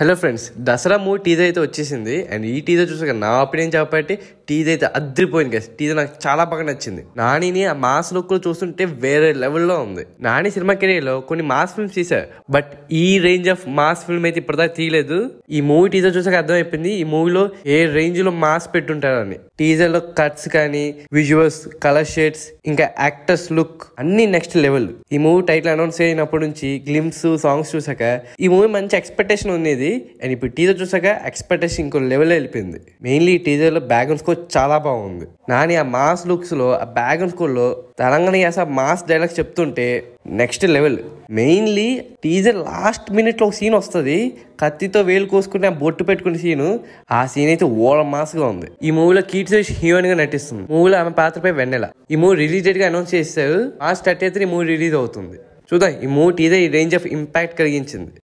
hello friends Dasara movie teaser అయితే వచ్చేసింది and ఈ టీజర్ చూసాక నా ఒపీనియన్ చెప్పబట్టి టీజర్ అయితే అద్దరిపోయింది కదా టీజర్ నాకు చాలా బాగా నచ్చింది నానిని ఆ మాస్ లుక్ లో చూస్తుంటే వేరే లెవెల్లో ఉంది నాని సినిమా కెరీర్ లో కొన్ని మాస్ ఫిల్మ్స్ తీశారు బట్ ఈ రేంజ్ ఆఫ్ మాస్ ఫిల్మ్ అయితే ఇప్పటిదాకా తీయలేదు ఈ మూవీ టీజర్ చూసాక అర్థమైపోయింది ఈ మూవీలో ఏ రేంజ్ లో మాస్ పెట్టుంటారని టీజర్ లో కట్స్ కానీ విజువల్స్ కలర్ షేడ్స్ ఇంకా యాక్టర్స్ లుక్ అన్ని నెక్స్ట్ లెవెల్ ఈ మూవీ టైటిల్ అనౌన్స్ అయినప్పటి నుంచి గ్లిమ్స్ సాంగ్స్ చూసాక ఈ మూవీ మంచి ఎక్స్పెక్టేషన్ ఉండేది అండ్ ఇప్పుడు టీజర్ చూసాక ఎక్స్పెక్టేషన్ ఇంకో లెవెల్ వెళ్ళిపోయింది మెయిన్లీ ఈ టీజర్ లో బ్యాక్గ్రౌండ్ స్కోర్ చాలా బాగుంది నాని ఆ మాస్ లుక్స్ లో ఆ బ్యాక్గ్రౌండ్ స్కోర్ లో తెలంగాణ యాస మాస్ డైలాగ్స్ చెప్తుంటే next level mainly teaser last minute లో ఒక సీన్ వస్తుంది కత్తితో వేలు కోసుకుని ఆ బొట్టు పెట్టుకునే సీన్ ఆ సీన్ అయితే ఓల మాస్ గా ఉంది ఈ మూవీలో కీర్తి సురేష్ హీరోయిన్ గా నటిస్తుంది మూవీలో ఆమె పాత్రపై వెన్నెల ఈ మూవీ రిలీజ్ డేట్ గా అనౌన్స్ చేశారు మార్చ్ థర్టీ అయితే ఈ మూవీ రిలీజ్ అవుతుంది చూద్దాం ఈ మూవీ టీజర్ ఈ రేంజ్ ఆఫ్ ఇంపాక్ట్ కలిగించింది